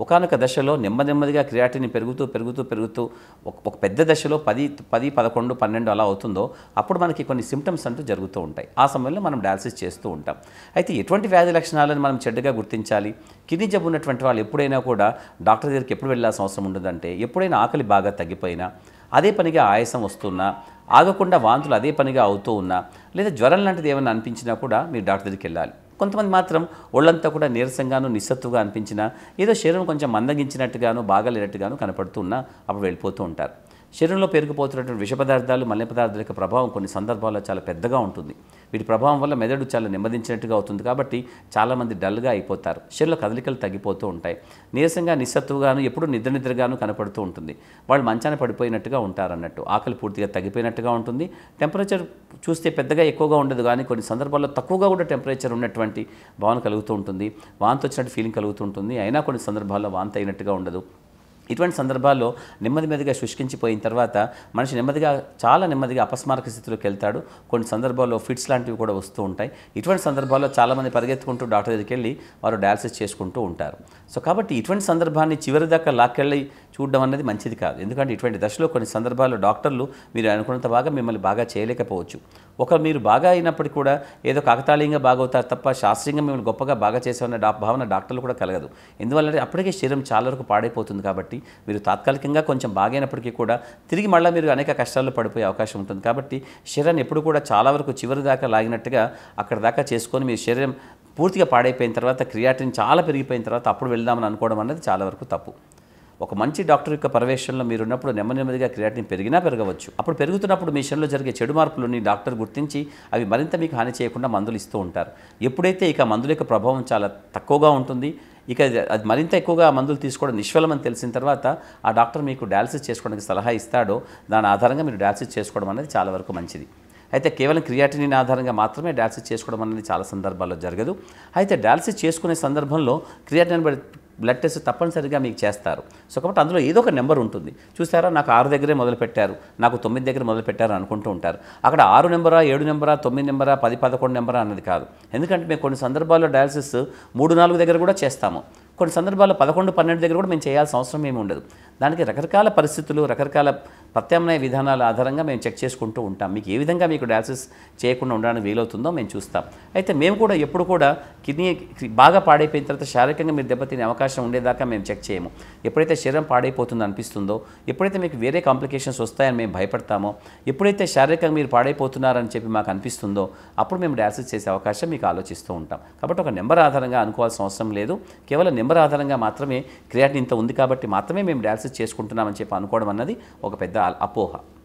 ఒకానొక దశలో నెమ్మది నెమ్మదిగా క్రియాటిన్ పెరుగుతూ పెరుగుతూ పెరుగుతూ ఒక ఒక పెద్ద దశలో పది పది పదకొండు పన్నెండు అలా అవుతుందో అప్పుడు మనకి కొన్ని సిమ్టమ్స్ అంటూ జరుగుతూ ఉంటాయి ఆ సమయంలో మనం డయాలసిస్ చేస్తూ ఉంటాం అయితే ఎటువంటి వ్యాధి లక్షణాలను మనం చెడ్డగా గుర్తించాలి కిడ్నీ జబ్బు ఉన్నటువంటి వాళ్ళు ఎప్పుడైనా కూడా డాక్టర్ దగ్గరికి ఎప్పుడు వెళ్ళాల్సిన అవసరం ఉండదంటే ఎప్పుడైనా ఆకలి బాగా తగ్గిపోయినా అదే పనిగా ఆయాసం వస్తున్నా ఆగకుండా వాంతులు అదే పనిగా అవుతూ ఉన్నా లేదా జ్వరం లాంటిది ఏమైనా అనిపించినా కూడా మీరు డాక్టర్ దగ్గరికి వెళ్ళాలి కొంతమంది మాత్రం ఒళ్ళంతా కూడా నీరసంగాను నిస్సత్తుగా అనిపించినా ఏదో శరీరం కొంచెం మందగించినట్టుగాను బాగాలేనట్టుగాను కనపడుతున్నా అప్పుడు వెళ్ళిపోతూ ఉంటారు శరీరంలో పెరిగిపోతున్నటువంటి విష పదార్థాలు మల్లె పదార్థాల యొక్క ప్రభావం కొన్ని సందర్భాల్లో చాలా పెద్దగా ఉంటుంది వీటి ప్రభావం వల్ల మెదడు చాలా నెమ్మదించినట్టుగా అవుతుంది కాబట్టి చాలామంది డల్గా అయిపోతారు శరీరంలో కదలికలు తగ్గిపోతూ ఉంటాయి నీరసంగా నిస్సత్తుగాను ఎప్పుడు నిద్ర నిద్రగాను కనపడుతూ ఉంటుంది వాళ్ళు మంచాన పడిపోయినట్టుగా ఉంటారు అన్నట్టు ఆకలి పూర్తిగా తగ్గిపోయినట్టుగా ఉంటుంది టెంపరేచర్ చూస్తే పెద్దగా ఎక్కువగా ఉండదు కానీ కొన్ని సందర్భాల్లో తక్కువగా కూడా టెంపరేచర్ ఉన్నటువంటి భావన కలుగుతూ ఉంటుంది వాంతి వచ్చినట్టు ఫీలింగ్ కలుగుతూ ఉంటుంది అయినా కొన్ని సందర్భాల్లో వాంతి అయినట్టుగా ఉండదు ఇటువంటి సందర్భాల్లో నెమ్మది నెమ్మదిగా శుష్కించిపోయిన తర్వాత మనిషి నెమ్మదిగా చాలా నెమ్మదిగా అపస్మారక స్థితిలోకి వెళ్తాడు కొన్ని సందర్భాల్లో ఫిట్స్ లాంటివి కూడా వస్తూ ఉంటాయి ఇటువంటి సందర్భాల్లో చాలామంది పరిగెత్తుకుంటూ డాక్టర్ దగ్గరికి వెళ్ళి వారు డయాలసిస్ చేసుకుంటూ ఉంటారు సో కాబట్టి ఇటువంటి సందర్భాన్ని చివరి దాకా లాక్కెళ్ళి చూడడం అనేది మంచిది కాదు ఎందుకంటే ఇటువంటి దశలో కొన్ని సందర్భాల్లో డాక్టర్లు మీరు అనుకున్నంత బాగా మిమ్మల్ని బాగా చేయలేకపోవచ్చు ఒక మీరు బాగా అయినప్పటికీ కూడా ఏదో కాకతాళీయంగా బాగవుతారు తప్ప శాస్త్రీయంగా మిమ్మల్ని గొప్పగా బాగా చేసామన్న డా భావన డాక్టర్లు కూడా కలగదు ఎందువల్లంటే అప్పటికే శరీరం చాలా వరకు పాడైపోతుంది కాబట్టి మీరు తాత్కాలికంగా కొంచెం బాగైనప్పటికీ కూడా తిరిగి మళ్ళీ మీరు అనేక కష్టాల్లో పడిపోయే అవకాశం ఉంటుంది కాబట్టి శరీరాన్ని ఎప్పుడు కూడా చాలా వరకు చివరి దాకా లాగినట్టుగా అక్కడ దాకా చేసుకొని మీ శరీరం పూర్తిగా పాడైపోయిన తర్వాత క్రియాటిన్ చాలా పెరిగిపోయిన తర్వాత అప్పుడు వెళ్దామని అనుకోవడం అనేది చాలా వరకు తప్పు ఒక మంచి డాక్టర్ యొక్క పర్యవేక్షణలో మీరు ఉన్నప్పుడు నెమ్మది నెమ్మదిగా క్రియాటిన్ పెరిగినా పెరగవచ్చు అప్పుడు పెరుగుతున్నప్పుడు మీ శరీరంలో జరిగే చెడు మార్పులని డాక్టర్ గుర్తించి అవి మరింత మీకు హాని చేయకుండా మందులు ఇస్తూ ఉంటారు ఎప్పుడైతే ఇక మందుల యొక్క ప్రభావం చాలా తక్కువగా ఉంటుంది ఇక అది- అది మరింత ఎక్కువగా ఆ మందులు తీసుకోవడం నిష్ఫలమని తెలిసిన తర్వాత ఆ డాక్టర్ మీకు డయాలసిస్ చేసుకోవడానికి సలహా ఇస్తాడో దాని ఆధారంగా మీరు డయాలసిస్ చేసుకోవడం అనేది చాలా వరకు మంచిది అయితే కేవలం క్రియాటినిన్ ఆధారంగా మాత్రమే డయాలసిస్ చేసుకోవడం అనేది చాలా సందర్భాల్లో జరగదు అయితే డయాలసిస్ చేసుకునే సందర్భంలో క్రియాటినిన్ బడి- బ్లడ్ టెస్ట్ తప్పనిసరిగా మీకు చేస్తారు సో కాబట్టి అందులో ఏదో ఒక నెంబర్ ఉంటుంది చూసారా నాకు ఆరు దగ్గరే మొదలు పెట్టారు నాకు తొమ్మిది దగ్గర మొదలు పెట్టారు అనుకుంటూ ఉంటారు అక్కడ ఆరు నెంబరా ఏడు నెంబరా తొమ్మిది నెంబరా పది పదకొండు నెంబరా అన్నది కాదు ఎందుకంటే మేము కొన్ని సందర్భాల్లో డయాలసిస్ మూడు నాలుగు దగ్గర కూడా చేస్తాము కొన్ని సందర్భాల్లో పదకొండు పన్నెండు దగ్గర కూడా మేము చేయాల్సిన అవసరం ఏమి ఉండదు దానికి రకరకాల పరిస్థితులు రకరకాల ప్రత్యామ్నాయ విధానాల ఆధారంగా మేము చెక్ చేసుకుంటూ ఉంటాం మీకు ఏ విధంగా మీకు డయాలసిస్ చేయకుండా ఉండడానికి వీలవుతుందో మేము చూస్తాం అయితే మేము కూడా ఎప్పుడు కూడా కిడ్నీ బాగా పాడైపోయిన తర్వాత శారీరకంగా మీరు దెబ్బతినే అవకాశం ఉండేదాకా మేము చెక్ చేయము ఎప్పుడైతే శరీరం పాడైపోతుందో అనిపిస్తుందో ఎప్పుడైతే మీకు వేరే కాంప్లికేషన్స్ వస్తాయని మేము భయపడతామో ఎప్పుడైతే శారీరకంగా మీరు పాడైపోతున్నారని చెప్పి మాకు అనిపిస్తుందో అప్పుడు మేము డయాలసిస్ చేసే అవకాశం మీకు ఆలోచిస్తూ ఉంటాం కాబట్టి ఒక నెంబర్ ఆధారంగా అనుకోవాల్సిన అవసరం లేదు కేవలం నెంబర్ ఆధారంగా మాత్రమే క్రియాటిన్ ఇంత ఉంది కాబట్టి మాత్రమే మేము డయాలసిస్ చేసుకుంటున్నామని చెప్పి అనుకోవడం అన్నది ఒక పెద్ద అపోహ